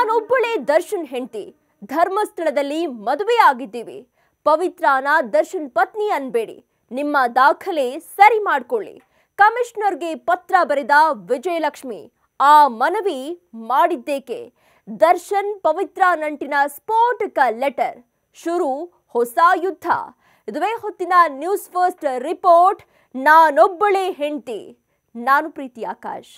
ನಾನೊಬ್ಬಳೇ ದರ್ಶನ್ ಹೆಂಡತಿ ಧರ್ಮಸ್ಥಳದಲ್ಲಿ ಮದುವೆ ಆಗಿದ್ದೀವಿ ಪವಿತ್ರಾನ ದರ್ಶನ್ ಪತ್ನಿ ಅನ್ಬೇಡಿ ನಿಮ್ಮ ದಾಖಲೆ ಸರಿ ಮಾಡ್ಕೊಳ್ಳಿ ಕಮಿಷನರ್ಗೆ ಪತ್ರ ಬರೆದ ವಿಜಯಲಕ್ಷ್ಮಿ ಆ ಮನವಿ ಮಾಡಿದ್ದೇಕೆ ದರ್ಶನ್ ಪವಿತ್ರ ನಂಟಿನ ಸ್ಫೋಟಕ ಲೆಟರ್ ಶುರು ಹೊಸ ಯುದ್ಧ ಇದುವೇ ಹೊತ್ತಿನ ನ್ಯೂಸ್ ಫಸ್ಟ್ ರಿಪೋರ್ಟ್ ನಾನೊಬ್ಬಳೇ ಹೆಂಡತಿ ನಾನು ಪ್ರೀತಿ ಆಕಾಶ್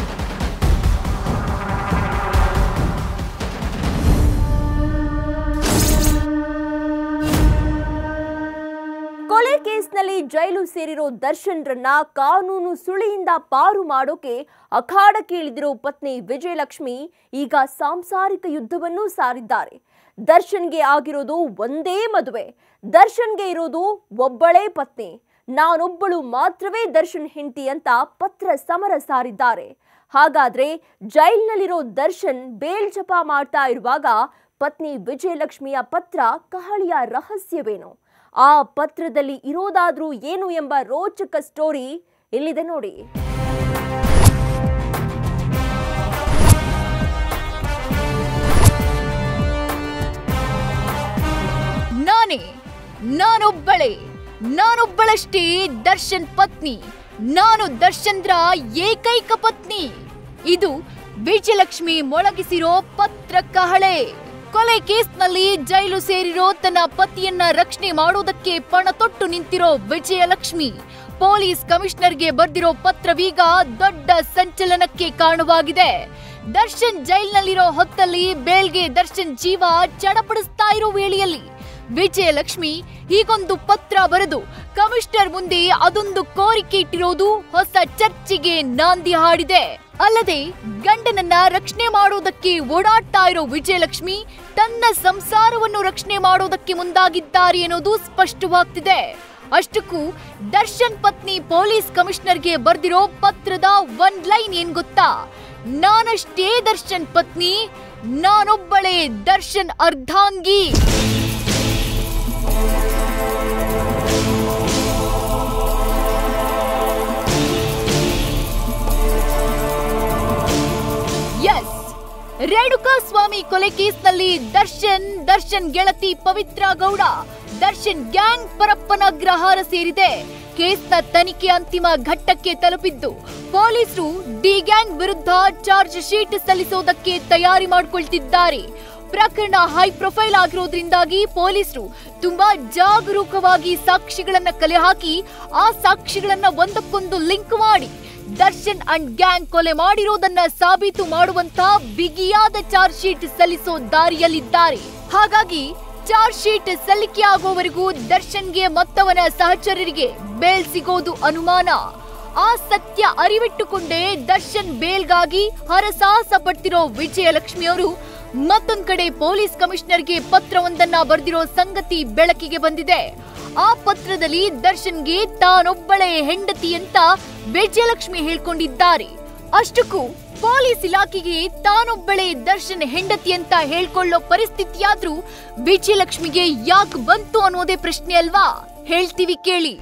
ಕೊಲೆ ಕೇಸ್ನಲ್ಲಿ ಜೈಲು ಸೇರಿರೋ ದರ್ಶನ್ರನ್ನ ಕಾನೂನು ಸುಳಿಯಿಂದ ಪಾರು ಮಾಡೋಕೆ ಅಖಾಡಕ್ಕೆ ಇಳಿದಿರೋ ಪತ್ನಿ ವಿಜಯಲಕ್ಷ್ಮಿ ಈಗ ಸಾಂಸಾರಿಕ ಯುದ್ಧವನ್ನೂ ಸಾರಿದ್ದಾರೆ ದರ್ಶನ್ಗೆ ಆಗಿರೋದು ಒಂದೇ ಮದುವೆ ದರ್ಶನ್ಗೆ ಇರೋದು ಒಬ್ಬಳೇ ಪತ್ನಿ ನಾನೊಬ್ಬಳು ಮಾತ್ರವೇ ದರ್ಶನ್ ಹೆಂಡತಿ ಅಂತ ಪತ್ರ ಸಮರ ಸಾರಿದ್ದಾರೆ ಹಾಗಾದ್ರೆ ಜೈಲ್ನಲ್ಲಿರೋ ದರ್ಶನ್ ಬೇಲ್ ಜಪ ಮಾಡ್ತಾ ಇರುವಾಗ ಪತ್ನಿ ವಿಜಯಲಕ್ಷ್ಮಿಯ ಪತ್ರ ಕಹಳಿಯ ರಹಸ್ಯವೇನು ಆ ಪತ್ರದಲ್ಲಿ ಇರೋದಾದ್ರೂ ಏನು ಎಂಬ ರೋಚಕ ಸ್ಟೋರಿ ಇಲ್ಲಿದೆ ನೋಡಿ ನಾನೇ ನಾನೊಬ್ಬಳೆ ನಾನೊಬ್ಬಳಷ್ಟೇ ದರ್ಶನ್ ಪತ್ನಿ ನಾನು ದರ್ಶನ್ರ ಏಕೈಕ ಪತ್ನಿ ಇದು ವಿಜಯಲಕ್ಷ್ಮಿ ಮೊಳಗಿಸಿರೋ ಪತ್ರ ಕಹಳೆ ಕೊಲೆ ಕೇಸ್ನಲ್ಲಿ ಜೈಲು ಸೇರಿರೋ ತನ್ನ ಪತಿಯನ್ನ ರಕ್ಷಣೆ ಮಾಡೋದಕ್ಕೆ ಪಣ ತೊಟ್ಟು ನಿಂತಿರೋ ವಿಜಯಲಕ್ಷ್ಮಿ ಪೊಲೀಸ್ ಕಮಿಷನರ್ಗೆ ಬರ್ದಿರೋ ಪತ್ರವೀಗ ದೊಡ್ಡ ಸಂಚಲನಕ್ಕೆ ಕಾರಣವಾಗಿದೆ ದರ್ಶನ್ ಜೈಲ್ನಲ್ಲಿರೋ ಹೊತ್ತಲ್ಲಿ ಬೇಲ್ಗೆ ದರ್ಶನ್ ಜೀವ ಚಡಪಡಿಸ್ತಾ ಇರೋ ವೇಳೆಯಲ್ಲಿ ವಿಜಯಲಕ್ಷ್ಮಿ ಹೀಗೊಂದು ಪತ್ರ ಬರೆದು ಕಮಿಷನರ್ ಮುಂದೆ ಅದೊಂದು ಕೋರಿಕೆ ಇಟ್ಟಿರೋದು ಹೊಸ ಚರ್ಚೆಗೆ ನಾಂದಿ ಹಾಡಿದೆ ಅಲ್ಲದೆ ಗಂಡನನ್ನ ರಕ್ಷಣೆ ಮಾಡೋದಕ್ಕೆ ಓಡಾಡ್ತಾ ಇರೋ ವಿಜಯಲಕ್ಷ್ಮಿ ತನ್ನ ಸಂಸಾರವನ್ನು ರಕ್ಷಣೆ ಮಾಡೋದಕ್ಕೆ ಮುಂದಾಗಿದ್ದಾರೆ ಅನ್ನೋದು ಸ್ಪಷ್ಟವಾಗ್ತಿದೆ ಅಷ್ಟಕ್ಕೂ ದರ್ಶನ್ ಪತ್ನಿ ಪೊಲೀಸ್ ಕಮಿಷನರ್ಗೆ ಬರ್ದಿರೋ ಪತ್ರದ ಒಂದ್ ಲೈನ್ ಏನ್ ಗೊತ್ತಾ ನಾನಷ್ಟೇ ದರ್ಶನ್ ಪತ್ನಿ ನಾನೊಬ್ಬಳೇ ದರ್ಶನ್ ಅರ್ಧಾಂಗಿ ಎಸ್ ರೇಣುಕಾ ಸ್ವಾಮಿ ಕೊಲೆ ಕೇಸ್ನಲ್ಲಿ ದರ್ಶನ್ ದರ್ಶನ್ ಗೆಳತಿ ಪವಿತ್ರ ಗೌಡ ದರ್ಶನ್ ಗ್ಯಾಂಗ್ ಪರಪ್ಪನ ಅಗ್ರಹಾರ ಸೇರಿದೆ ಕೇಸ್ನ ತನಿಖೆ ಅಂತಿಮ ಘಟ್ಟಕ್ಕೆ ತಲುಪಿದ್ದು ಪೊಲೀಸರು ಡಿ ಗ್ಯಾಂಗ್ ವಿರುದ್ಧ ಚಾರ್ಜ್ ಶೀಟ್ ಸಲ್ಲಿಸೋದಕ್ಕೆ ತಯಾರಿ ಮಾಡಿಕೊಳ್ತಿದ್ದಾರೆ ಪ್ರಕರಣ ಹೈ ಪ್ರೊಫೈಲ್ ಆಗಿರೋದ್ರಿಂದಾಗಿ ಪೊಲೀಸರು ತುಂಬಾ ಜಾಗರೂಕವಾಗಿ ಸಾಕ್ಷಿಗಳನ್ನ ಕಲೆ ಹಾಕಿ ಆ ಸಾಕ್ಷಿಗಳನ್ನ ಒಂದಕ್ಕೊಂದು ಲಿಂಕ್ ಮಾಡಿ ದರ್ಶನ್ ಅಂಡ್ ಗ್ಯಾಂಗ್ ಕೊಲೆ ಮಾಡಿರೋದನ್ನ ಸಾಬೀತು ಮಾಡುವಂತ ಬಿಗಿಯಾದ ಚಾರ್ಜ್ ಶೀಟ್ ಸಲ್ಲಿಸೋ ದಾರಿಯಲ್ಲಿದ್ದಾರೆ ಹಾಗಾಗಿ ಚಾರ್ಜ್ ಶೀಟ್ ಸಲ್ಲಿಕೆ ಆಗುವವರೆಗೂ ದರ್ಶನ್ಗೆ ಮತ್ತವನ ಸಹಚರರಿಗೆ ಬೇಲ್ ಸಿಗೋದು ಅನುಮಾನ ಆ ಸತ್ಯ ಅರಿವಿಟ್ಟುಕೊಂಡೇ ದರ್ಶನ್ ಬೇಲ್ಗಾಗಿ ಹರಸಾಹಸ ಪಡ್ತಿರೋ ವಿಜಯಲಕ್ಷ್ಮಿ ಅವರು ಮತ್ತೊಂದ್ ಕಡೆ ಪೊಲೀಸ್ ಕಮಿಷನರ್ಗೆ ಪತ್ರವೊಂದನ್ನ ಬರೆದಿರೋ ಸಂಗತಿ ಬೆಳಕಿಗೆ ಬಂದಿದೆ ಆ ಪತ್ರದಲ್ಲಿ ದರ್ಶನ್ಗೆ ತಾನೊಬ್ಬಳೇ ಹೆಂಡತಿ ಅಂತ ವಿಜಯಲಕ್ಷ್ಮಿ ಹೇಳ್ಕೊಂಡಿದ್ದಾರೆ ಅಷ್ಟಕ್ಕೂ ಪೊಲೀಸ್ ಇಲಾಖೆಗೆ ತಾನೊಬ್ಬಳೇ ದರ್ಶನ್ ಹೆಂಡತಿ ಅಂತ ಹೇಳ್ಕೊಳ್ಳೋ ಪರಿಸ್ಥಿತಿಯಾದ್ರೂ ವಿಜಯಲಕ್ಷ್ಮಿಗೆ ಯಾಕೆ ಬಂತು ಅನ್ನೋದೇ ಪ್ರಶ್ನೆ ಅಲ್ವಾ ಹೇಳ್ತೀವಿ ಕೇಳಿ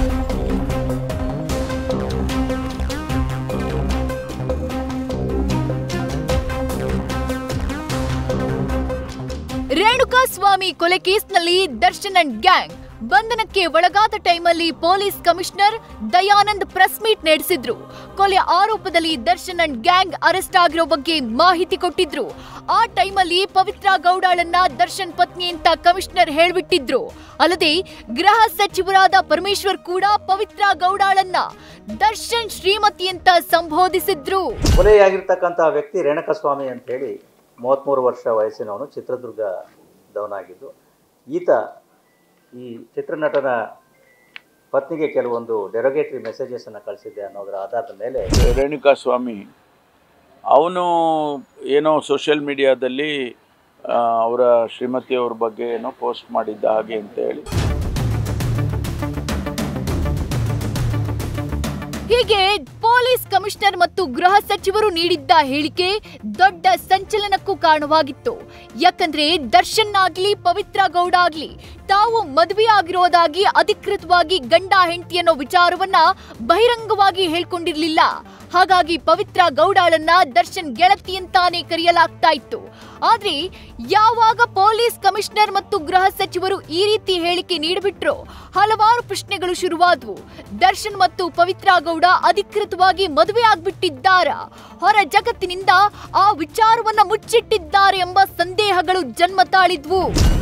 ರೇಣುಕಾ ಸ್ವಾಮಿ ಕೊಲೆ ಕೇಸ್ನಲ್ಲಿ ದರ್ಶನ್ ಅಂಡ್ ಗ್ಯಾಂಗ್ ಬಂಧನಕ್ಕೆ ಒಳಗಾದ ಟೈಮಲ್ಲಿ police commissioner Dayanand press meet ನಡೆಸಿದ್ರು ಕೊಲೆ ಆರೋಪದಲ್ಲಿ ದರ್ಶನ್ ಅಂಡ್ ಗ್ಯಾಂಗ್ ಅರೆಸ್ಟ್ ಆಗಿರೋ ಬಗ್ಗೆ ಮಾಹಿತಿ ಕೊಟ್ಟಿದ್ರು ಆ ಟೈಮಲ್ಲಿ ಪವಿತ್ರ ಗೌಡಾಳನ್ನ ದರ್ಶನ್ ಪತ್ನಿ ಅಂತ ಕಮಿಷನರ್ ಹೇಳ್ಬಿಟ್ಟಿದ್ರು ಅಲ್ಲದೆ ಗೃಹ ಸಚಿವರಾದ ಪರಮೇಶ್ವರ್ ಕೂಡ ಪವಿತ್ರ ಗೌಡಾಳನ್ನ ದರ್ಶನ್ ಶ್ರೀಮತಿ ಅಂತ ಸಂಬೋಧಿಸಿದ್ರು ಕೊಲೆಯಾಗಿರ್ತಕ್ಕಂಥ ವ್ಯಕ್ತಿ ರೇಣಕಸ್ವಾಮಿ ಅಂತ ಹೇಳಿ ಮೂವತ್ತ್ಮೂರು ವರ್ಷ ವಯಸ್ಸಿನವನು ಚಿತ್ರದುರ್ಗದವನಾಗಿದ್ದು ಈತ ಈ ಚಿತ್ರನಟನ ಪತ್ನಿಗೆ ಕೆಲವೊಂದು ಡೆರೋಗೇಟರಿ ಮೆಸೇಜಸನ್ನು ಕಳಿಸಿದ್ದೆ ಅನ್ನೋದರ ಆಧಾರದ ಮೇಲೆ ರೇಣುಕಾ ಸ್ವಾಮಿ ಅವನು ಏನೋ ಸೋಷಿಯಲ್ ಮೀಡಿಯಾದಲ್ಲಿ ಆ, ಅವರ ಶ್ರೀಮತಿಯವ್ರ ಬಗ್ಗೆ ಏನೋ ಪೋಸ್ಟ್ ಮಾಡಿದ್ದ ಹಾಗೆ ಅಂತ ಹೇಳಿ ಹೀಗೆ ಪೊಲೀಸ್ ಕಮಿಷನರ್ ಮತ್ತು ಗೃಹ ಸಚಿವರು ನೀಡಿದ್ದ ಹೇಳಿಕೆ ದೊಡ್ಡ ಸಂಚಲನಕ್ಕೂ ಕಾರಣವಾಗಿತ್ತು ಯಾಕಂದ್ರೆ ದರ್ಶನ್ ಆಗ್ಲಿ ಪವಿತ್ರ ಗೌಡ ಆಗ್ಲಿ ತಾವು ಮದುವೆ ಆಗಿರೋದಾಗಿ ಅಧಿಕೃತವಾಗಿ ಗಂಡ ಹೆಂಡತಿ ಅನ್ನೋ ವಿಚಾರವನ್ನ ಬಹಿರಂಗವಾಗಿ ಹೇಳ್ಕೊಂಡಿರ್ಲಿಲ್ಲ ಹಾಗಾಗಿ ಪವಿತ್ರ ಗೌಡಾಳನ್ನ ದರ್ಶನ್ ಗೆಳತಿ ಅಂತಾನೆ ಕರೆಯಲಾಗ್ತಾ ಇತ್ತು ಆದ್ರೆ ಯಾವಾಗ ಪೊಲೀಸ್ ಕಮಿಷನರ್ ಮತ್ತು ಗೃಹ ಸಚಿವರು ಈ ರೀತಿ ಹೇಳಿಕೆ ನೀಡಿಬಿಟ್ರೋ ಹಲವಾರು ಪ್ರಶ್ನೆಗಳು ಶುರುವಾದವು ದರ್ಶನ್ ಮತ್ತು ಪವಿತ್ರ ಗೌಡ ಅಧಿಕೃತವಾಗಿ ಮದುವೆ ಆಗ್ಬಿಟ್ಟಿದ್ದಾರ ಹೊರ ಜಗತ್ತಿನಿಂದ ಆ ವಿಚಾರವನ್ನ ಮುಚ್ಚಿಟ್ಟಿದ್ದಾರೆ ಎಂಬ ಸಂದೇಹಗಳು ಜನ್ಮ ತಾಳಿದ್ವು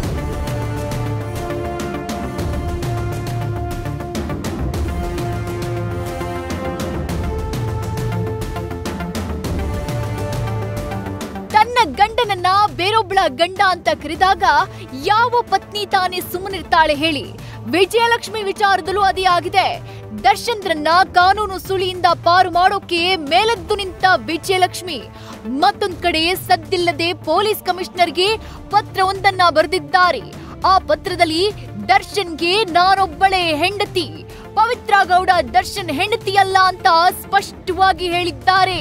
ತನ್ನ ಗಂಡನನ್ನ ಬೇರೊಬ್ಬಳ ಗಂಡ ಅಂತ ಕರೆದಾಗ ಯಾವ ಪತ್ನಿ ತಾನೇ ಸುಮ್ಮನಿರ್ತಾಳೆ ಹೇಳಿ ವಿಜಯಲಕ್ಷ್ಮಿ ವಿಚಾರದಲ್ಲೂ ಅದೇ ಆಗಿದೆ ದರ್ಶನ್ರನ್ನ ಕಾನೂನು ಸುಳಿಯಿಂದ ಪಾರು ಮಾಡೋಕೆ ಮೇಲೆದ್ದು ನಿಂತ ವಿಜಯಲಕ್ಷ್ಮಿ ಮತ್ತೊಂದ್ ಕಡೆ ಸದ್ದಿಲ್ಲದೆ ಪೊಲೀಸ್ ಕಮಿಷನರ್ಗೆ ಪತ್ರವೊಂದನ್ನ ಬರೆದಿದ್ದಾರೆ ಆ ಪತ್ರದಲ್ಲಿ ದರ್ಶನ್ಗೆ ನಾನೊಬ್ಬಳೇ ಹೆಂಡತಿ ಪವಿತ್ರ ಗೌಡ ದರ್ಶನ್ ಹೆಂಡತಿಯಲ್ಲ ಅಂತ ಸ್ಪಷ್ಟವಾಗಿ ಹೇಳಿದ್ದಾರೆ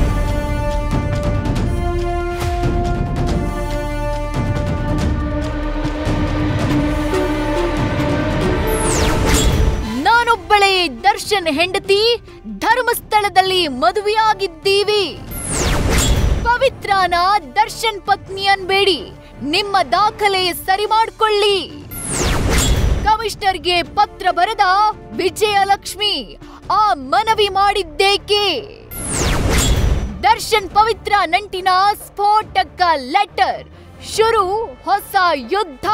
ನಾನೊಬ್ಬಳೇ ದರ್ಶನ್ ಹೆಂಡತಿ ಧರ್ಮಸ್ಥಳದಲ್ಲಿ ಮದುವೆಯಾಗಿದ್ದೀವಿ ಪವಿತ್ರನ ದರ್ಶನ್ ಪತ್ನಿ ಅನ್ಬೇಡಿ ನಿಮ್ಮ ದಾಖಲೆ ಸರಿ ಮಾಡ್ಕೊಳ್ಳಿ ಕಮಿಷನರ್ಗೆ ಪತ್ರ ಬರೆದ ವಿಜಯಲಕ್ಷ್ಮಿ ಆ ಮನವಿ ಮಾಡಿದ್ದೇಕೆ ದರ್ಶನ್ ಪವಿತ್ರ ನಂಟಿನ ಸ್ಫೋಟಕ ಲೆಟರ್ ಶುರು ಹೊಸ ಯುದ್ಧ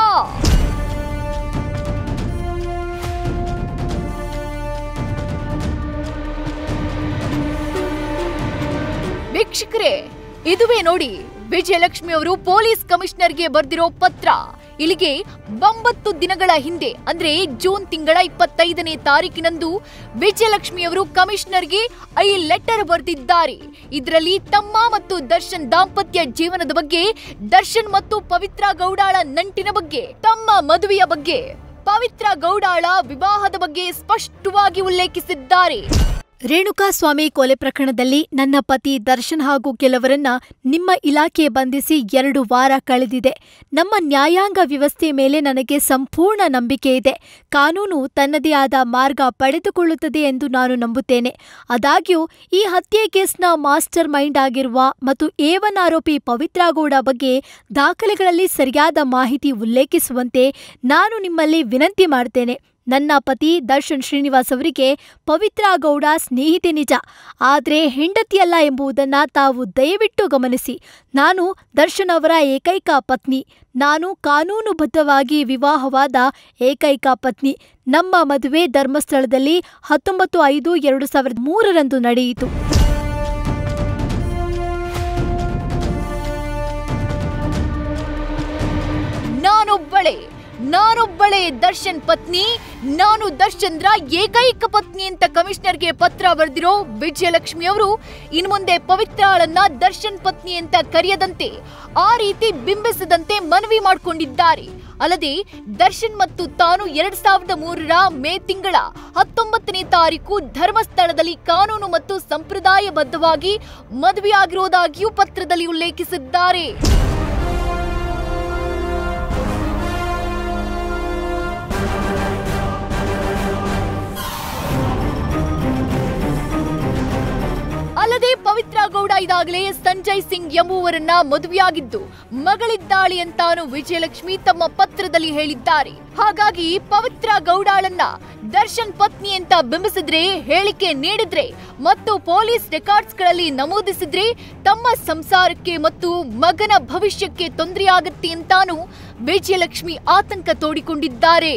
ವೀಕ್ಷಕರೇ ಇದುವೇ ನೋಡಿ ವಿಜಯಲಕ್ಷ್ಮಿ ಅವರು ಪೊಲೀಸ್ ಕಮಿಷನರ್ಗೆ ಬರೆದಿರೋ ಪತ್ರ ಇಲ್ಲಿಗೆ ಒಂಬತ್ತು ದಿನಗಳ ಹಿಂದೆ ಅಂದ್ರೆ ಜೂನ್ ತಿಂಗಳ ಇಪ್ಪತ್ತೈದನೇ ತಾರೀಕಿನಂದು ವಿಜಯಲಕ್ಷ್ಮಿ ಅವರು ಕಮಿಷನರ್ಗೆ ಈ ಲೆಟರ್ ಬರೆದಿದ್ದಾರೆ ಇದರಲ್ಲಿ ತಮ್ಮ ಮತ್ತು ದರ್ಶನ್ ದಾಂಪತ್ಯ ಜೀವನದ ಬಗ್ಗೆ ದರ್ಶನ್ ಮತ್ತು ಪವಿತ್ರ ಗೌಡಾಳ ನಂಟಿನ ಬಗ್ಗೆ ತಮ್ಮ ಮದುವೆಯ ಬಗ್ಗೆ ಪವಿತ್ರ ಗೌಡಾಳ ವಿವಾಹದ ಬಗ್ಗೆ ಸ್ಪಷ್ಟವಾಗಿ ಉಲ್ಲೇಖಿಸಿದ್ದಾರೆ ರೇಣುಕಾಸ್ವಾಮಿ ಕೊಲೆ ಪ್ರಕರಣದಲ್ಲಿ ನನ್ನ ಪತಿ ದರ್ಶನ್ ಹಾಗೂ ಕೆಲವರನ್ನ ನಿಮ್ಮ ಇಲಾಖೆ ಬಂಧಿಸಿ ಎರಡು ವಾರ ಕಳೆದಿದೆ ನಮ್ಮ ನ್ಯಾಯಾಂಗ ವ್ಯವಸ್ಥೆ ಮೇಲೆ ನನಗೆ ಸಂಪೂರ್ಣ ನಂಬಿಕೆ ಇದೆ ಕಾನೂನು ತನ್ನದೇ ಆದ ಮಾರ್ಗ ಪಡೆದುಕೊಳ್ಳುತ್ತದೆ ಎಂದು ನಾನು ನಂಬುತ್ತೇನೆ ಆದಾಗ್ಯೂ ಈ ಹತ್ಯೆ ಕೇಸ್ನ ಮಾಸ್ಟರ್ ಮೈಂಡ್ ಆಗಿರುವ ಮತ್ತು ಏವನ್ ಆರೋಪಿ ಪವಿತ್ರ ಗೌಡ ಬಗ್ಗೆ ದಾಖಲೆಗಳಲ್ಲಿ ಸರಿಯಾದ ಮಾಹಿತಿ ಉಲ್ಲೇಖಿಸುವಂತೆ ನಾನು ನಿಮ್ಮಲ್ಲಿ ವಿನಂತಿ ಮಾಡ್ತೇನೆ ನನ್ನ ಪತಿ ದರ್ಶನ್ ಶ್ರೀನಿವಾಸ್ ಅವರಿಗೆ ಪವಿತ್ರ ಗೌಡ ಸ್ನೇಹಿತೆ ನಿಜ ಆದರೆ ಹೆಂಡತಿಯಲ್ಲ ಎಂಬುದನ್ನ ತಾವು ದಯವಿಟ್ಟು ಗಮನಿಸಿ ನಾನು ದರ್ಶನ್ ಅವರ ಏಕೈಕ ಪತ್ನಿ ನಾನು ಕಾನೂನುಬದ್ಧವಾಗಿ ವಿವಾಹವಾದ ಏಕೈಕ ಪತ್ನಿ ನಮ್ಮ ಮದುವೆ ಧರ್ಮಸ್ಥಳದಲ್ಲಿ ಹತ್ತೊಂಬತ್ತು ಐದು ಎರಡು ಸಾವಿರದ ಮೂರರಂದು ನಡೆಯಿತು ನಾನೊಬ್ಬಳೇ ನಾನೊಬ್ಬಳೇ ದರ್ಶನ್ ಪತ್ನಿ ನಾನು ದರ್ಶನ್ರ ಏಕೈಕ ಪತ್ನಿ ಅಂತ ಕಮಿಷನರ್ಗೆ ಪತ್ರ ಬರೆದಿರೋ ವಿಜಯಲಕ್ಷ್ಮಿ ಅವರು ಇನ್ನು ಮುಂದೆ ಪವಿತ್ರಾಳನ್ನ ದರ್ಶನ್ ಪತ್ನಿ ಅಂತ ಕರೆಯದಂತೆ ಆ ರೀತಿ ಬಿಂಬಿಸದಂತೆ ಮನವಿ ಮಾಡಿಕೊಂಡಿದ್ದಾರೆ ಅಲ್ಲದೆ ದರ್ಶನ್ ಮತ್ತು ತಾನು ಎರಡ್ ಸಾವಿರದ ಮೂರರ ಮೇ ತಿಂಗಳ ಹತ್ತೊಂಬತ್ತನೇ ತಾರೀಕು ಧರ್ಮಸ್ಥಳದಲ್ಲಿ ಕಾನೂನು ಮತ್ತು ಸಂಪ್ರದಾಯಬದ್ಧವಾಗಿ ಮದುವೆಯಾಗಿರುವುದಾಗಿಯೂ ಪತ್ರದಲ್ಲಿ ಉಲ್ಲೇಖಿಸಿದ್ದಾರೆ ಅಲ್ಲದೆ ಪವಿತ್ರ ಗೌಡ ಇದಾಗಲೇ ಸಂಜಯ್ ಸಿಂಗ್ ಎಂಬುವರನ್ನ ಮದುವೆಯಾಗಿದ್ದು ಮಗಳಿದ್ದಾಳೆ ಅಂತಾನು ವಿಜಯಲಕ್ಷ್ಮಿ ತಮ್ಮ ಪತ್ರದಲ್ಲಿ ಹೇಳಿದ್ದಾರೆ ಹಾಗಾಗಿ ಪವಿತ್ರ ಗೌಡಾಳನ್ನ ದರ್ಶನ್ ಪತ್ನಿ ಅಂತ ಬಿಂಬಿಸಿದ್ರೆ ಹೇಳಿಕೆ ನೀಡಿದ್ರೆ ಮತ್ತು ಪೊಲೀಸ್ ರೆಕಾರ್ಡ್ಸ್ ಗಳಲ್ಲಿ ನಮೂದಿಸಿದ್ರೆ ತಮ್ಮ ಸಂಸಾರಕ್ಕೆ ಮತ್ತು ಮಗನ ಭವಿಷ್ಯಕ್ಕೆ ತೊಂದರೆಯಾಗತ್ತೆ ಅಂತಾನು ವಿಜಯಲಕ್ಷ್ಮಿ ಆತಂಕ ತೋಡಿಕೊಂಡಿದ್ದಾರೆ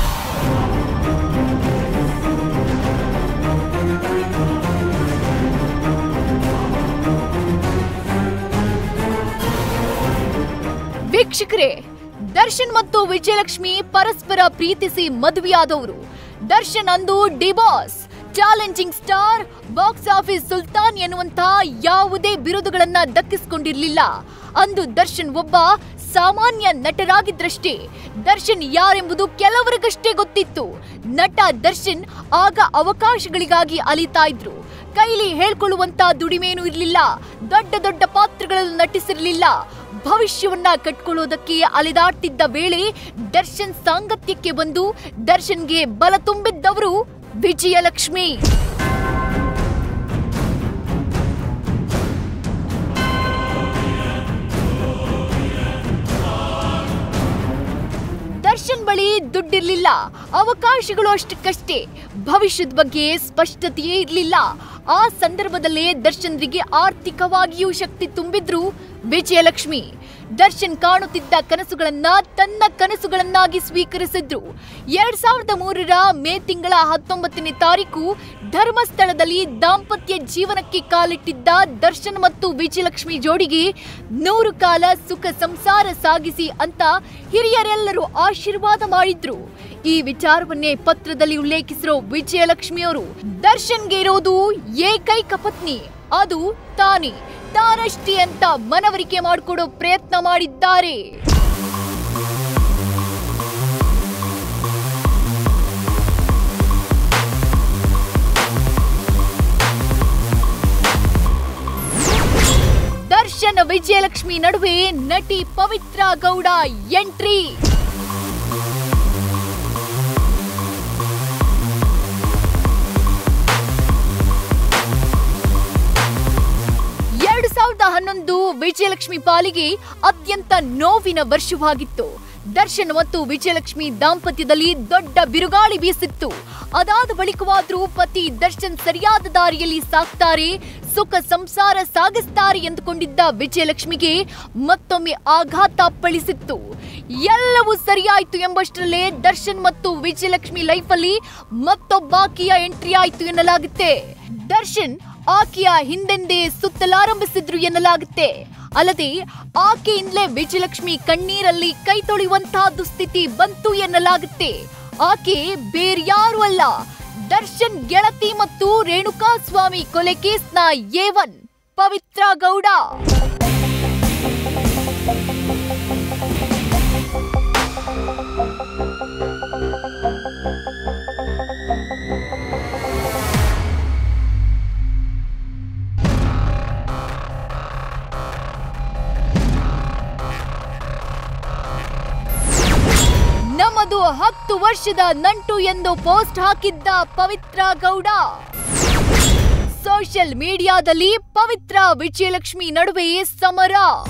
ವೀಕ್ಷಕರೇ ದರ್ಶನ್ ಮತ್ತು ವಿಜಯಲಕ್ಷ್ಮಿ ಪರಸ್ಪರ ಪ್ರೀತಿಸಿ ಮದುವೆಯಾದವರು ದರ್ಶನ್ ಅಂದು D Boss challenging star box office ಸುಲ್ತಾನ್ ಎನ್ನುವಂತಹ ಯಾವುದೇ ಬಿರುದುಗಳನ್ನ ದಕ್ಕಿಸಿಕೊಂಡಿರ್ಲಿಲ್ಲ ಅಂದು ದರ್ಶನ್ ಒಬ್ಬ ಸಾಮಾನ್ಯ ನಟರಾಗಿದ್ರಷ್ಟೇ ದರ್ಶನ್ ಯಾರೆಂಬುದು ಕೆಲವರಿಗಷ್ಟೇ ಗೊತ್ತಿತ್ತು ನಟ ದರ್ಶನ್ ಆಗ ಅವಕಾಶಗಳಿಗಾಗಿ ಅಲಿತಾ ಇದ್ರು ಕೈಲಿ ಹೇಳ್ಕೊಳ್ಳುವಂತ ದುಡಿಮೇನೂ ಇರಲಿಲ್ಲ ದೊಡ್ಡ ದೊಡ್ಡ ಪಾತ್ರಗಳಲ್ಲಿ ನಟಿಸಿರ್ಲಿಲ್ಲ ಭವಿಷ್ಯವನ್ನ ಕಟ್ಕೊಳ್ಳೋದಕ್ಕೆ ಅಲೆದಾಡ್ತಿದ್ದ ವೇಳೆ ದರ್ಶನ್ ಸಾಂಗತ್ಯಕ್ಕೆ ಬಂದು ದರ್ಶನ್ಗೆ ಬಲ ತುಂಬಿದ್ದವರು ವಿಜಯಲಕ್ಷ್ಮಿ ದುಡ್ಡಿರ್ಲಿಲ್ಲ ಅವಕಾಶಗಳು ಅಷ್ಟಕ್ಕಷ್ಟೇ ಭವಿಷ್ಯದ ಬಗ್ಗೆ ಸ್ಪಷ್ಟತೆಯೇ ಇರಲಿಲ್ಲ ಆ ಸಂದರ್ಭದಲ್ಲೇ ದರ್ಶನ್ರಿಗೆ ಆರ್ಥಿಕವಾಗಿಯೂ ಶಕ್ತಿ ತುಂಬಿದ್ರು ವಿಜಯಲಕ್ಷ್ಮಿ ದರ್ಶನ್ ಕಾಣುತ್ತಿದ್ದ ಕನಸುಗಳನ್ನ ತನ್ನ ಕನಸುಗಳನ್ನಾಗಿ ಸ್ವೀಕರಿಸಿದ್ರು ಎರಡ್ ಸಾವಿರದ ಮೂರರ ಮೇ ತಿಂಗಳ ಹತ್ತೊಂಬತ್ತನೇ ತಾರೀಕು ಧರ್ಮಸ್ಥಳದಲ್ಲಿ ದಾಂಪತ್ಯ ಜೀವನಕ್ಕೆ ಕಾಲಿಟ್ಟಿದ್ದ ದರ್ಶನ್ ಮತ್ತು ವಿಜಯಲಕ್ಷ್ಮಿ ಜೋಡಿಗೆ ನೂರು ಕಾಲ ಸುಖ ಸಂಸಾರ ಸಾಗಿಸಿ ಅಂತ ಹಿರಿಯರೆಲ್ಲರೂ ಆಶೀರ್ವಾದ ಮಾಡಿದ್ರು ಈ ವಿಚಾರವನ್ನೇ ಪತ್ರದಲ್ಲಿ ಉಲ್ಲೇಖಿಸಿರೋ ವಿಜಯಲಕ್ಷ್ಮಿಯವರು ದರ್ಶನ್ಗೆ ಇರೋದು ಏಕೈಕ ಪತ್ನಿ ಅದು ತಾನೇ ತಾನಷ್ಟೇ ಅಂತ ಮನವರಿಕೆ ಮಾಡಿಕೊಡೋ ಪ್ರಯತ್ನ ಮಾಡಿದ್ದಾರೆ ದರ್ಶನ್ ವಿಜಯಲಕ್ಷ್ಮಿ ನಡುವೆ ನಟಿ ಪವಿತ್ರ ಗೌಡ ಎಂಟ್ರಿ ಎರಡು ಸಾವಿರದ ಹನ್ನೊಂದು ವಿಜಯಲಕ್ಷ್ಮಿ ಪಾಲಿಗೆ ಅತ್ಯಂತ ನೋವಿನ ವರ್ಷವಾಗಿತ್ತು ದರ್ಶನ್ ಮತ್ತು ವಿಜಯಲಕ್ಷ್ಮಿ ದಾಂಪತ್ಯದಲ್ಲಿ ದೊಡ್ಡ ಬಿರುಗಾಳಿ ಬೀಸಿತ್ತು ಅದಾದ ಬಳಿಕವಾದ್ರೂ ಪತಿ ದರ್ಶನ್ ಸರಿಯಾದ ದಾರಿಯಲ್ಲಿ ಸಾಕ್ತಾರೆ ಸುಖ ಸಂಸಾರ ಸಾಗಿಸ್ತಾರೆ ಎಂದುಕೊಂಡಿದ್ದ ವಿಜಯಲಕ್ಷ್ಮಿಗೆ ಮತ್ತೊಮ್ಮೆ ಆಘಾತ ಅಪ್ಪಳಿಸಿತ್ತು ಎಲ್ಲವೂ ಸರಿಯಾಯ್ತು ಎಂಬಷ್ಟರಲ್ಲೇ ದರ್ಶನ್ ಮತ್ತು ವಿಜಯಲಕ್ಷ್ಮಿ ಲೈಫಲ್ಲಿ ಮತ್ತೊಬ್ಬಾಕಿಯ ಎಂಟ್ರಿ ಆಯ್ತು ಎನ್ನಲಾಗುತ್ತೆ ದರ್ಶನ್ ಆಕೆಯ ಹಿಂದೆಂದೇ ಸುತ್ತಲಾರಂಭಿಸಿದ್ರು ಎನ್ನಲಾಗುತ್ತೆ ಅಲ್ಲದೆ ಆಕೆಯಿಂದಲೇ ವಿಜಯಲಕ್ಷ್ಮಿ ಕಣ್ಣೀರಲ್ಲಿ ಕೈ ತೊಳೆಯುವಂತಹ ದುಸ್ಥಿತಿ ಬಂತು ಎನ್ನಲಾಗುತ್ತೆ ಆಕೆ ಬೇರ್ಯಾರು ಅಲ್ಲ ದರ್ಶನ್ ಗೆಳತಿ ಮತ್ತು ರೇಣುಕಾ ಸ್ವಾಮಿ ಕೊಲೆ ಕೇಸ್ನ ಏವನ್ ಪವಿತ್ರ ಗೌಡ ನಮ್ಮದು ಹತ್ತು ವರ್ಷದ ನಂಟು ಎಂದು ಪೋಸ್ಟ್ ಹಾಕಿದ್ದ ಪವಿತ್ರ ಗೌಡ ಸೋಷಿಯಲ್ ಮೀಡಿಯಾದಲ್ಲಿ ಪವಿತ್ರ ವಿಜಯಲಕ್ಷ್ಮಿ ನಡುವೆ ಸಮರ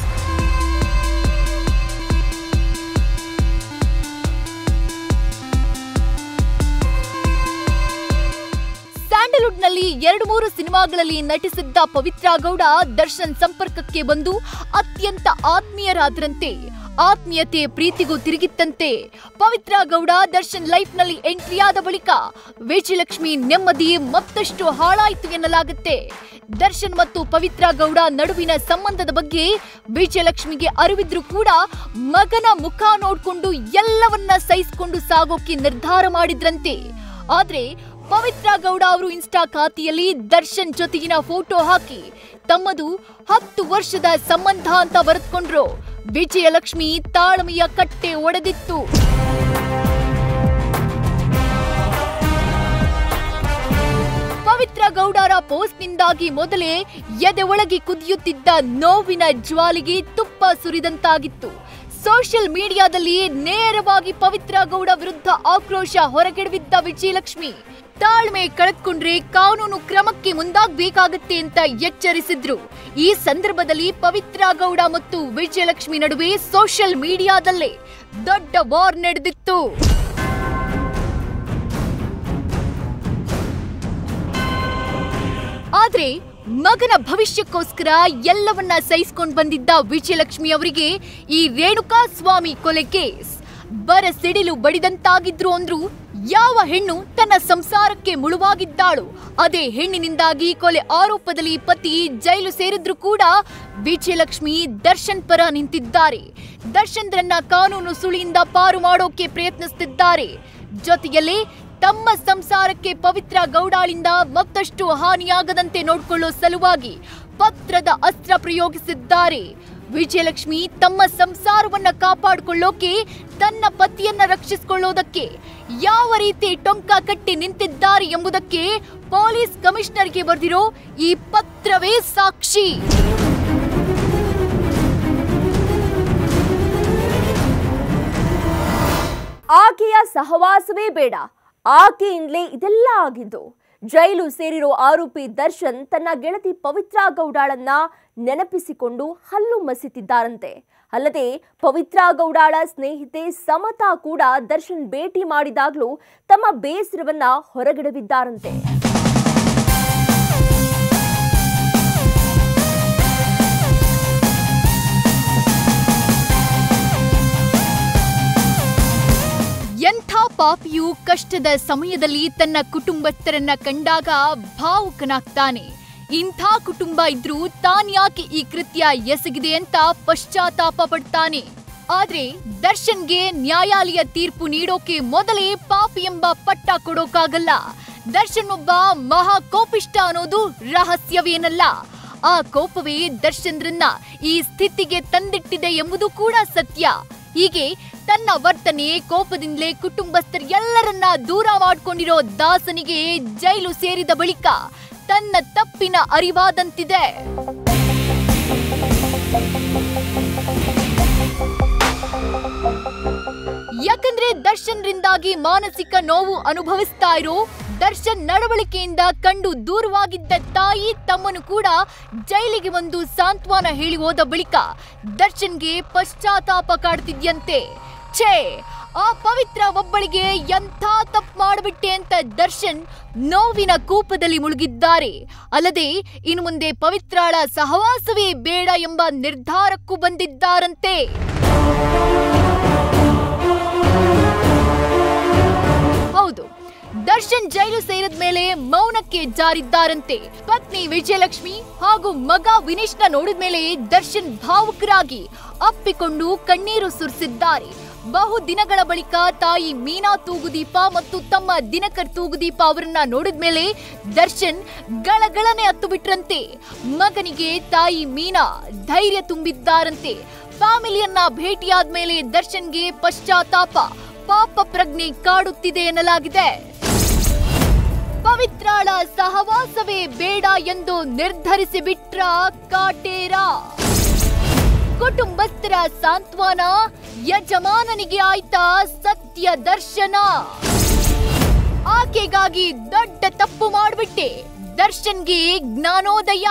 ಸ್ಯಾಂಡಲ್ವುಡ್ನಲ್ಲಿ ಎರಡು ಮೂರು ಸಿನಿಮಾಗಳಲ್ಲಿ ನಟಿಸಿದ್ದ ಪವಿತ್ರ ಗೌಡ ದರ್ಶನ್ ಸಂಪರ್ಕಕ್ಕೆ ಬಂದು ಅತ್ಯಂತ ಆತ್ಮೀಯರಾದ್ರಂತೆ ಆತ್ಮೀಯತೆ ಪ್ರೀತಿಗೂ ತಿರುಗಿತ್ತಂತೆ ಪವಿತ್ರ ಗೌಡ ದರ್ಶನ್ ಲೈಫ್ನಲ್ಲಿ ಎಂಟ್ರಿ ಆದ ಬಳಿಕ ವಿಜಯಲಕ್ಷ್ಮಿ ನೆಮ್ಮದಿ ಮತ್ತಷ್ಟು ಹಾಳಾಯಿತು ಎನ್ನಲಾಗುತ್ತೆ ದರ್ಶನ್ ಮತ್ತು ಪವಿತ್ರ ಗೌಡ ನಡುವಿನ ಸಂಬಂಧದ ಬಗ್ಗೆ ವಿಜಯಲಕ್ಷ್ಮಿಗೆ ಅರಿವಿದ್ರು ಕೂಡ ಮಗನ ಮುಖ ನೋಡ್ಕೊಂಡು ಎಲ್ಲವನ್ನ ಸಹಿಸಿಕೊಂಡು ಸಾಗೋಕೆ ನಿರ್ಧಾರ ಮಾಡಿದ್ರಂತೆ ಆದ್ರೆ ಪವಿತ್ರ ಗೌಡ ಅವರು ಇನ್ಸ್ಟಾ ಖಾತೆಯಲ್ಲಿ ದರ್ಶನ್ ಜೊತೆಗಿನ ಫೋಟೋ ಹಾಕಿ ತಮ್ಮದು ಹತ್ತು ವರ್ಷದ ಸಂಬಂಧ ಅಂತ ಬರೆದುಕೊಂಡ್ರು ವಿಜಯಲಕ್ಷ್ಮಿ ತಾಳ್ಮೆಯ ಕಟ್ಟೆ ಒಡೆದಿತ್ತು ಪವಿತ್ರ ಗೌಡರ ಪೋಸ್ಟ್ನಿಂದಾಗಿ ಮೊದಲೇ ಎದೆ ಒಳಗೆ ಕುದಿಯುತ್ತಿದ್ದ ನೋವಿನ ಜ್ವಾಲಿಗೆ ತುಪ್ಪ ಸುರಿದಂತಾಗಿತ್ತು ಸೋಷಿಯಲ್ ಮೀಡಿಯಾದಲ್ಲಿ ನೇರವಾಗಿ ಪವಿತ್ರ ಗೌಡ ವಿರುದ್ಧ ಆಕ್ರೋಶ ಹೊರಗೆಡವಿದ್ದ ವಿಜಯಲಕ್ಷ್ಮಿ ತಾಳ್ಮೆ ಕಳೆದ್ಕೊಂಡ್ರೆ ಕಾನೂನು ಕ್ರಮಕ್ಕೆ ಮುಂದಾಗಬೇಕಾಗತ್ತೆ ಅಂತ ಎಚ್ಚರಿಸಿದ್ರು ಈ ಸಂದರ್ಭದಲ್ಲಿ ಪವಿತ್ರ ಗೌಡ ಮತ್ತು ವಿಜಯಲಕ್ಷ್ಮಿ ನಡುವೆ ಸೋಷಿಯಲ್ ಮೀಡಿಯಾದಲ್ಲೇ ದೊಡ್ಡ ವಾರ್ ನಡೆದಿತ್ತು ಆದ್ರೆ ಮಗನ ಭವಿಷ್ಯಕ್ಕೋಸ್ಕರ ಎಲ್ಲವನ್ನ ಸಹಿಸ್ಕೊಂಡ್ ಬಂದಿದ್ದ ವಿಜಯಲಕ್ಷ್ಮಿ ಅವರಿಗೆ ಈ ರೇಣುಕಾ ಸ್ವಾಮಿ ಕೊಲೆ ಕೇಸ್ ಬರ ಸಿಡಿಲು ಬಡಿದಂತಾಗಿದ್ರು ಅಂದ್ರು ಯಾವ ಹೆಣ್ಣು ತನ್ನ ಸಂಸಾರಕ್ಕೆ ಮುಳುವಾಗಿದ್ದಾಳು ಅದೇ ಹೆಣ್ಣಿನಿಂದಾಗಿ ಕೊಲೆ ಆರೋಪದಲ್ಲಿ ಪತಿ ಜೈಲು ಸೇರಿದ್ರು ಕೂಡ ವಿಜಯಲಕ್ಷ್ಮಿ ದರ್ಶನ್ ಪರ ನಿಂತಿದ್ದಾರೆ ದರ್ಶನ್ರನ್ನ ಕಾನೂನು ಸುಳಿಯಿಂದ ಪಾರು ಮಾಡೋಕೆ ಪ್ರಯತ್ನಿಸುತ್ತಿದ್ದಾರೆ ಜೊತೆಯಲ್ಲಿ ತಮ್ಮ ಸಂಸಾರಕ್ಕೆ ಪವಿತ್ರ ಗೌಡಾಳಿಂದ ಮತ್ತಷ್ಟು ಹಾನಿಯಾಗದಂತೆ ನೋಡ್ಕೊಳ್ಳೋ ಸಲುವಾಗಿ ಪತ್ರದ ಅಸ್ತ್ರ ಪ್ರಯೋಗಿಸಿದ್ದಾರೆ ವಿಜಯಲಕ್ಷ್ಮಿ ತಮ್ಮ ಸಂಸಾರವನ್ನ ಕಾಪಾಡಿಕೊಳ್ಳೋಕೆ ತನ್ನ ಪತಿಯನ್ನ ರಕ್ಷಿಸಿಕೊಳ್ಳೋದಕ್ಕೆ ಯಾವ ರೀತಿ ಟೊಂಕ ಕಟ್ಟಿ ನಿಂತಿದ್ದಾರೆ ಎಂಬುದಕ್ಕೆ ಪೊಲೀಸ್ ಕಮಿಷನರ್ಗೆ ಬರೆದಿರೋ ಈ ಪತ್ರವೇ ಸಾಕ್ಷಿ ಆಕೆಯ ಸಹವಾಸವೇ ಬೇಡ ಆಕೆಯಿಂದಲೇ ಇದೆಲ್ಲ ಆಗಿದ್ದು ಜೈಲು ಸೇರಿರೋ ಆರೋಪಿ ದರ್ಶನ್ ತನ್ನ ಗೆಳತಿ ಪವಿತ್ರ ಗೌಡಾಳನ್ನ ನೆನಪಿಸಿಕೊಂಡು ಹಲ್ಲು ಮಸಿತಿದ್ದಾರಂತೆ ಅಲ್ಲದೆ ಪವಿತ್ರ ಗೌಡಾಳ ಸ್ನೇಹಿತೆ ಸಮತಾ ಕೂಡ ದರ್ಶನ್ ಭೇಟಿ ಮಾಡಿದಾಗಲೂ ತಮ್ಮ ಬೇಸರವನ್ನ ಹೊರಗಿಡವಿದ್ದಾರಂತೆ ಎಂಥ ಪಾಪಿಯು ಕಷ್ಟದ ಸಮಯದಲ್ಲಿ ತನ್ನ ಕುಟುಂಬಸ್ಥರನ್ನ ಕಂಡಾಗ ಭಾವುಕನಾಗ್ತಾನೆ ಇಂಥ ಕುಟುಂಬ ಇದ್ರೂ ತಾನ್ಯಾಕೆ ಈ ಕೃತ್ಯ ಎಸಗಿದೆ ಅಂತ ಪಶ್ಚಾತ್ತಾಪ ಪಡ್ತಾನೆ ಆದ್ರೆ ದರ್ಶನ್ಗೆ ನ್ಯಾಯಾಲಯ ತೀರ್ಪು ನೀಡೋಕೆ ಮೊದಲೇ ಪಾಪಿ ಎಂಬ ಪಟ್ಟ ಕೊಡೋಕಾಗಲ್ಲ ದರ್ಶನ್ ಒಬ್ಬ ಮಹಾ ಕೋಪಿಷ್ಟ ಅನ್ನೋದು ರಹಸ್ಯವೇನಲ್ಲ ಆ ಕೋಪವೇ ದರ್ಶನ್ರನ್ನ ಈ ಸ್ಥಿತಿಗೆ ತಂದಿಟ್ಟಿದೆ ಎಂಬುದು ಕೂಡ ಸತ್ಯ ಹೀಗೆ ತನ್ನ ವರ್ತನೆ ಕೋಪದಿಂದಲೇ ಕುಟುಂಬಸ್ಥರೆಲ್ಲರನ್ನ ದೂರ ಮಾಡ್ಕೊಂಡಿರೋ ದಾಸನಿಗೆ ಜೈಲು ಸೇರಿದ ಬಳಿಕ ತನ್ನ ತಪ್ಪಿನ ಅರಿವಾದಂತಿದೆ ಯಾಕಂದ್ರೆ ದರ್ಶನ್ರಿಂದಾಗಿ ಮಾನಸಿಕ ನೋವು ಅನುಭವಿಸ್ತಾ ಇರೋ ದರ್ಶನ್ ನಡವಳಿಕೆಯಿಂದ ಕಂಡು ದೂರವಾಗಿದ್ದ ತಾಯಿ ತಮ್ಮನು ಕೂಡ ಜೈಲಿಗೆ ಒಂದು ಸಾಂತ್ವನ ಹೇಳಿ ಹೋದ ಬಳಿಕ ದರ್ಶನ್ಗೆ ಪಶ್ಚಾತ್ತಾಪ ಕಾಡ್ತಿದ್ಯಂತೆ ಛೇ ಆ ಪವಿತ್ರ ಒಬ್ಬಳಿಗೆ ಎಂಥ ತಪ್ಪು ಮಾಡಿಬಿಟ್ಟೆ ಅಂತ ದರ್ಶನ್ ನೋವಿನ ಕೂಪದಲ್ಲಿ ಮುಳುಗಿದ್ದಾರೆ ಅಲ್ಲದೆ ಇನ್ನು ಮುಂದೆ ಪವಿತ್ರಾಳ ಸಹವಾಸವೇ ಬೇಡ ಎಂಬ ನಿರ್ಧಾರಕ್ಕೂ ಬಂದಿದ್ದಾರಂತೆ ಹೌದು ದರ್ಶನ್ ಜೈಲು ಸೇರಿದ ಮೇಲೆ ಮೌನಕ್ಕೆ ಜಾರಿದ್ದಾರಂತೆ ಪತ್ನಿ ವಿಜಯಲಕ್ಷ್ಮಿ ಹಾಗೂ ಮಗ ವಿನೀಶ್ನ ನೋಡಿದ ಮೇಲೆ ದರ್ಶನ್ ಭಾವುಕರಾಗಿ ಅಪ್ಪಿಕೊಂಡು ಕಣ್ಣೀರು ಸುರಿಸಿದ್ದಾರೆ ಬಹು ದಿನಗಳ ಬಳಿಕ ತಾಯಿ ಮೀನಾ ತೂಗುದೀಪ ಮತ್ತು ತಮ್ಮ ದಿನಕರ್ ತೂಗುದೀಪ ಅವರನ್ನ ನೋಡಿದ ಮೇಲೆ ದರ್ಶನ್ ಗಳಗಳನೆ ಹತ್ತು ಬಿಟ್ರಂತೆ ಮಗನಿಗೆ ತಾಯಿ ಮೀನಾ ಧೈರ್ಯ ತುಂಬಿದ್ದಾರಂತೆ ಫ್ಯಾಮಿಲಿಯನ್ನ ಭೇಟಿಯಾದ್ಮೇಲೆ ದರ್ಶನ್ಗೆ ಪಶ್ಚಾತ್ತಾಪ ಪಾಪ ಪ್ರಜ್ಞೆ ಕಾಡುತ್ತಿದೆ ಎನ್ನಲಾಗಿದೆ ಪವಿತ್ರಾಳ ಸಹವಾಸವೇ ಬೇಡ ಎಂದು ನಿರ್ಧರಿಸಿ ಬಿಟ್ರ ಕಾಟೇರ ಕುಟುಂಬಸ್ಥರ ಸಾಂತ್ವನ ಯಜಮಾನನಿಗೆ ಆಯ್ತಾ ಸತ್ಯ ದರ್ಶನ ಆಕೆಗಾಗಿ ದೊಡ್ಡ ತಪ್ಪು ಮಾಡ್ಬಿಟ್ಟೆ ದರ್ಶನ್ಗೆ ಜ್ಞಾನೋದಯ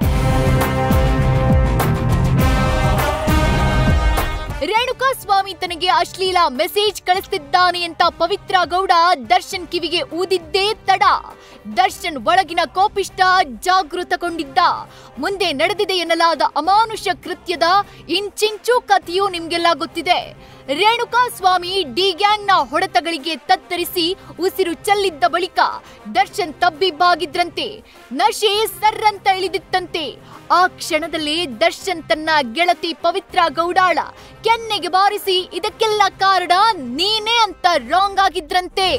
ರೇಣುಕಾ ಸ್ವಾಮಿ ತನಗೆ ಅಶ್ಲೀಲ ಮೆಸೇಜ್ ಕಳಿಸ್ತಿದ್ದಾನೆ ಅಂತ ಪವಿತ್ರ ಗೌಡ ದರ್ಶನ್ ಕಿವಿಗೆ ಊದಿದ್ದೇ ತಡ ದರ್ಶನ್ ಒಳಗಿನ ಕೋಪಿಷ್ಟ ಜಾಗೃತಗೊಂಡಿದ್ದ ಮುಂದೆ ನಡೆದಿದೆ ಎನ್ನಲಾದ ಅಮಾನುಷ ಕೃತ್ಯದ ಇಂಚಿಂಚು ಕಥೆಯೂ ನಿಮ್ಗೆಲ್ಲ ಗೊತ್ತಿದೆ ರೇಣುಕಾ ಸ್ವಾಮಿ ಡಿ ಗ್ಯಾಂಗ್ನ ಹೊಡೆತಗಳಿಗೆ ತತ್ತರಿಸಿ ಉಸಿರು ಚೆಲ್ಲಿದ್ದ ಬಳಿಕ ದರ್ಶನ್ ತಬ್ಬಿಬ್ಬಾಗಿದ್ರಂತೆ ನಶೆ ಸರ್ರಂತ ಇಳಿದಿತ್ತಂತೆ ಆ ಕ್ಷಣದಲ್ಲಿ ದರ್ಶನ್ ತನ್ನ ಗೆಳತಿ ಪವಿತ್ರ ಗೌಡಾಳ ಕೆನ್ನೆಗೆ ಬಾರಿಸಿ ಇದಕ್ಕೆಲ್ಲ ಕಾರಣ ನೀನೇ ಅಂತ ರಾಂಗ್ ಆಗಿದ್ರಂತೆ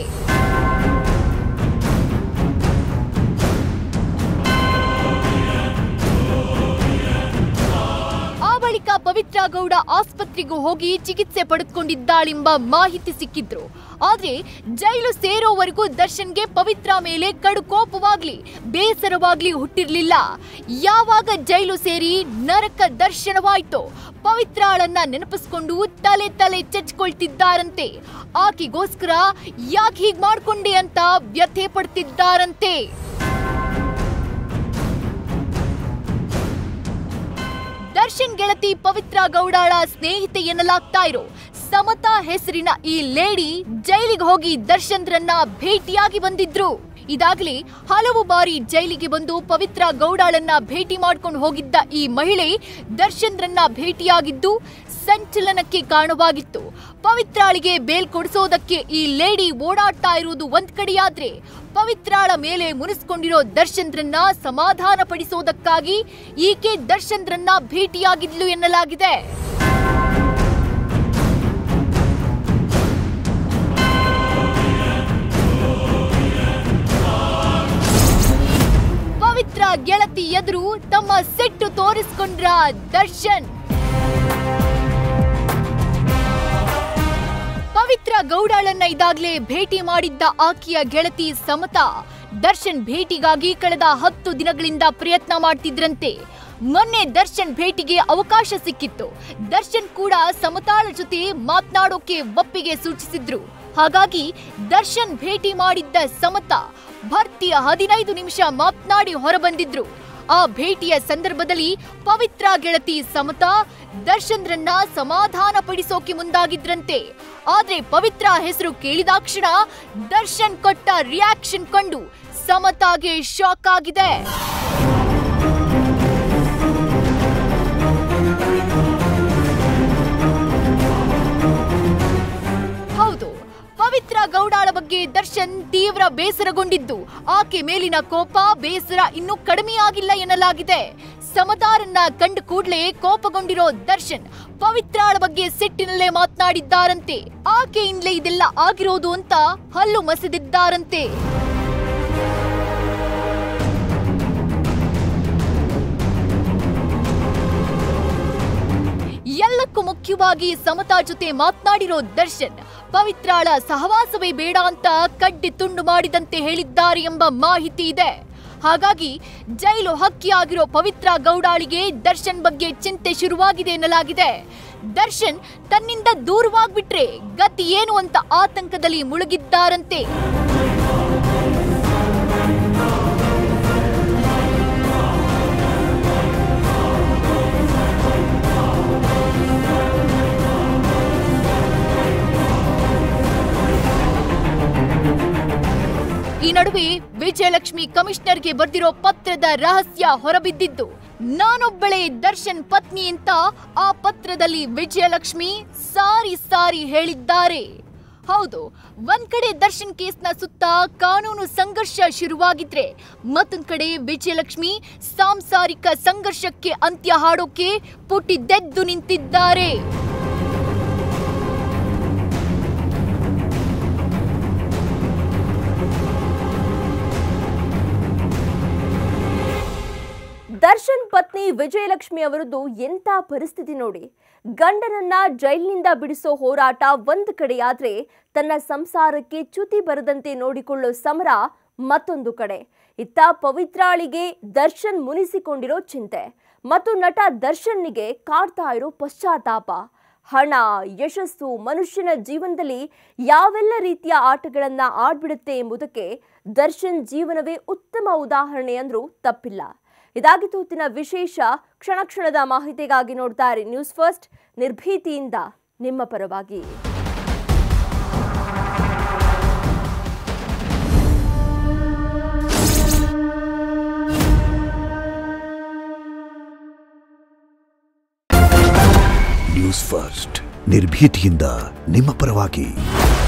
ಆ ಬಳಿಕ ಪವಿತ್ರ ಗೌಡ ಆಸ್ಪತ್ರೆಗೂ ಹೋಗಿ ಚಿಕಿತ್ಸೆ ಪಡೆದುಕೊಂಡಿದ್ದಾಳೆಂಬ ಮಾಹಿತಿ ಸಿಕ್ಕಿದ್ರು ಆದ್ರೆ ಜೈಲು ಸೇರೋವರೆಗೂ ದರ್ಶನ್ಗೆ ಪವಿತ್ರ ಮೇಲೆ ಕಡು ಕೋಪವಾಗ್ಲಿ ಬೇಸರವಾಗ್ಲಿ ಹುಟ್ಟಿರ್ಲಿಲ್ಲ ಯಾವಾಗ ಜೈಲು ಸೇರಿ ನರಕ ದರ್ಶನವಾಯ್ತೋ ಪವಿತ್ರಾಳನ್ನ ನೆನಪಿಸ್ಕೊಂಡು ತಲೆ ತಲೆ ಚಚ್ಕೊಳ್ತಿದ್ದಾರಂತೆ ಆಕೆಗೋಸ್ಕರ ಯಾಕೆ ಹೀಗ್ ಮಾಡ್ಕೊಂಡೆ ಅಂತ ವ್ಯಥೆ ಪಡ್ತಿದ್ದಾರಂತೆ ದರ್ಶನ್ ಗೆಳತಿ ಪವಿತ್ರ ಗೌಡಾಳ ಸ್ನೇಹಿತೆ ಎನ್ನಲಾಗ್ತಾ ಇರೋ ಸಮತಾ ಹೆಸರಿನ ಈ ಲೇಡಿ ಜೈಲಿಗೆ ಹೋಗಿ ದರ್ಶನ್ರನ್ನ ಭೇಟಿಯಾಗಿ ಬಂದಿದ್ರು ಇದಾಗಲೇ ಹಲವು ಬಾರಿ ಜೈಲಿಗೆ ಬಂದು ಪವಿತ್ರ ಗೌಡಾಳನ್ನ ಭೇಟಿ ಮಾಡ್ಕೊಂಡು ಹೋಗಿದ್ದ ಈ ಮಹಿಳೆ ದರ್ಶನ್ರನ್ನ ಭೇಟಿಯಾಗಿದ್ದು ಸಂಚಲನಕ್ಕೆ ಕಾರಣವಾಗಿತ್ತು ಪವಿತ್ರಾಳಿಗೆ ಬೇಲ್ ಕೊಡಿಸೋದಕ್ಕೆ ಈ ಲೇಡಿ ಓಡಾಡ್ತಾ ಇರುವುದು ಒಂದ್ ಕಡೆಯಾದ್ರೆ ಪವಿತ್ರಾಳ ಮೇಲೆ ಮುನಿಸ್ಕೊಂಡಿರೋ ದರ್ಶನ್ರನ್ನ ಸಮಾಧಾನ ಪಡಿಸೋದಕ್ಕಾಗಿ ಈಕೆ ದರ್ಶನ್ರನ್ನ ಭೇಟಿಯಾಗಿದ್ಲು ಎನ್ನಲಾಗಿದೆ ಪವಿತ್ರ ಗೆಳತಿ ಎದುರು ತಮ್ಮ ಸೆಟ್ಟು ತೋರಿಸ್ಕೊಂಡ್ರ ದರ್ಶನ್ ಪವಿತ್ರ ಗೌಡಾಳನ್ನ ಇದಾಗ್ಲೇ ಭೇಟಿ ಮಾಡಿದ್ದ ಆಕೆಯ ಗೆಳತಿ ಸಮತಾ ದರ್ಶನ್ ಭೇಟಿಗಾಗಿ ಕಳೆದ ಹತ್ತು ದಿನಗಳಿಂದ ಪ್ರಯತ್ನ ಮಾಡ್ತಿದ್ರಂತೆ ಮೊನ್ನೆ ದರ್ಶನ್ ಭೇಟಿಗೆ ಅವಕಾಶ ಸಿಕ್ಕಿತ್ತು ದರ್ಶನ್ ಕೂಡ ಸಮತಾಳ ಜೊತೆ ಮಾತನಾಡೋಕೆ ಒಪ್ಪಿಗೆ ಸೂಚಿಸಿದ್ರು ಹಾಗಾಗಿ ದರ್ಶನ್ ಭೇಟಿ ಮಾಡಿದ್ದ ಸಮತಾ ಭರ್ತಿಯ ಹದಿನೈದು ನಿಮಿಷ ಮಾತನಾಡಿ ಹೊರಬಂದಿದ್ರು ಆ ಭೇಟಿಯ ಸಂದರ್ಭದಲ್ಲಿ ಪವಿತ್ರ ಗೆಳತಿ ಸಮತಾ ದರ್ಶನ್ರನ್ನ ಸಮಾಧಾನ ಪಡಿಸೋಕೆ ಮುಂದಾಗಿದ್ರಂತೆ ಆದ್ರೆ ಪವಿತ್ರ ಹೆಸರು ಕೇಳಿದಾಕ್ಷಣ ದರ್ಶನ್ ಕೊಟ್ಟ ರಿಯಾಕ್ಷನ್ ಕಂಡು ಸಮತಾಗೆ ಶಾಕ್ ಆಗಿದೆ ಹೌದು ಪವಿತ್ರ ಗೌಡಾಳ ಬಗ್ಗೆ ದರ್ಶನ್ ತೀವ್ರ ಬೇಸರಗೊಂಡಿದ್ದು ಆಕೆ ಮೇಲಿನ ಕೋಪ ಬೇಸರ ಇನ್ನೂ ಕಡಿಮೆಯಾಗಿಲ್ಲ ಎನ್ನಲಾಗಿದೆ ಸಮತಾರನ್ನ ಕಂಡ ಕೂಡಲೇ ಕೋಪಗೊಂಡಿರೋ ದರ್ಶನ್ ಪವಿತ್ರಾಳ ಬಗ್ಗೆ ಸಿಟ್ಟಿನಲ್ಲೇ ಮಾತನಾಡಿದ್ದಾರಂತೆ ಆಕೆಯಿಂದಲೇ ಇದೆಲ್ಲ ಆಗಿರೋದು ಅಂತ ಹಲ್ಲು ಮಸೆದಿದ್ದಾರಂತೆ ಎಲ್ಲಕ್ಕೂ ಮುಖ್ಯವಾಗಿ ಸಮತಾ ಜೊತೆ ಮಾತನಾಡಿರೋ ದರ್ಶನ್ ಪವಿತ್ರಾಳ ಸಹವಾಸವೇ ಬೇಡ ಅಂತ ಕಡ್ಡಿ ತುಂಡು ಮಾಡಿದಂತೆ ಹೇಳಿದ್ದಾರೆ ಎಂಬ ಮಾಹಿತಿ ಇದೆ ಹಾಗಾಗಿ ಜೈಲು ಹಕ್ಕಿಯಾಗಿರೋ ಪವಿತ್ರ ಗೌಡಾಳಿಗೆ ದರ್ಶನ್ ಬಗ್ಗೆ ಚಿಂತೆ ಶುರುವಾಗಿದೆ ಎನ್ನಲಾಗಿದೆ ದರ್ಶನ್ ತನ್ನಿಂದ ದೂರವಾಗ್ಬಿಟ್ರೆ ಗತಿ ಏನು ಅಂತ ಆತಂಕದಲ್ಲಿ ಮುಳುಗಿದ್ದಾರಂತೆ ಈ ನಡುವೆ ವಿಜಯಲಕ್ಷ್ಮಿ ಕಮಿಷನರ್ಗೆ ಬರೆದಿರೋ ಪತ್ರದ ರಹಸ್ಯ ಹೊರಬಿದ್ದಿದ್ದು ನಾನೊಬ್ಬಳೇ ದರ್ಶನ್ ಪತ್ನಿ ಅಂತ ಆ ಪತ್ರದಲ್ಲಿ ವಿಜಯಲಕ್ಷ್ಮಿ ಸಾರಿ ಸಾರಿ ಹೇಳಿದ್ದಾರೆ ಹೌದು ಒಂದ್ ಕಡೆ ದರ್ಶನ್ ಕೇಸ್ನ ಸುತ್ತ ಕಾನೂನು ಸಂಘರ್ಷ ಶುರುವಾಗಿದ್ರೆ ಮತ್ತೊಂದ್ ಕಡೆ ವಿಜಯಲಕ್ಷ್ಮಿ ಸಾಂಸಾರಿಕ ಸಂಘರ್ಷಕ್ಕೆ ಅಂತ್ಯ ಹಾಡೋಕೆ ಪುಟಿದೆದ್ದು ನಿಂತಿದ್ದಾರೆ ದರ್ಶನ್ ಪತ್ನಿ ವಿಜಯಲಕ್ಷ್ಮಿ ಅವರದ್ದು ಎಂಥ ಪರಿಸ್ಥಿತಿ ನೋಡಿ ಗಂಡನನ್ನ ಜೈಲಿನಿಂದ ಬಿಡಿಸೋ ಹೋರಾಟ ಒಂದು ಕಡೆಯಾದ್ರೆ ತನ್ನ ಸಂಸಾರಕ್ಕೆ ಚ್ಯುತಿ ಬರದಂತೆ ನೋಡಿಕೊಳ್ಳೋ ಸಮರ ಮತ್ತೊಂದು ಕಡೆ ಇತ್ತ ಪವಿತ್ರಾಳಿಗೆ ದರ್ಶನ್ ಮುನಿಸಿಕೊಂಡಿರೋ ಚಿಂತೆ ಮತ್ತು ನಟ ದರ್ಶನ್ನಿಗೆ ಕಾಡ್ತಾ ಇರೋ ಪಶ್ಚಾತ್ತಾಪ ಹಣ ಯಶಸ್ಸು ಮನುಷ್ಯನ ಜೀವನದಲ್ಲಿ ಯಾವೆಲ್ಲ ರೀತಿಯ ಆಟಗಳನ್ನ ಆಡ್ಬಿಡುತ್ತೆ ಎಂಬುದಕ್ಕೆ ದರ್ಶನ್ ಜೀವನವೇ ಉತ್ತಮ ಉದಾಹರಣೆ ಅಂದ್ರೂ ತಪ್ಪಿಲ್ಲ ಇದಾಗಿತ್ತು ಹೊತ್ತಿನ ವಿಶೇಷ ಕ್ಷಣ ಕ್ಷಣದ ಮಾಹಿತಿಗಾಗಿ ನೋಡ್ತಾ ಇರಿ ನ್ಯೂಸ್ ಫಸ್ಟ್ ನಿರ್ಭೀತಿಯಿಂದ ನಿಮ್ಮ ಪರವಾಗಿ ನ್ಯೂಸ್ ಫಸ್ಟ್ ನಿರ್ಭೀತಿಯಿಂದ ನಿಮ್ಮ ಪರವಾಗಿ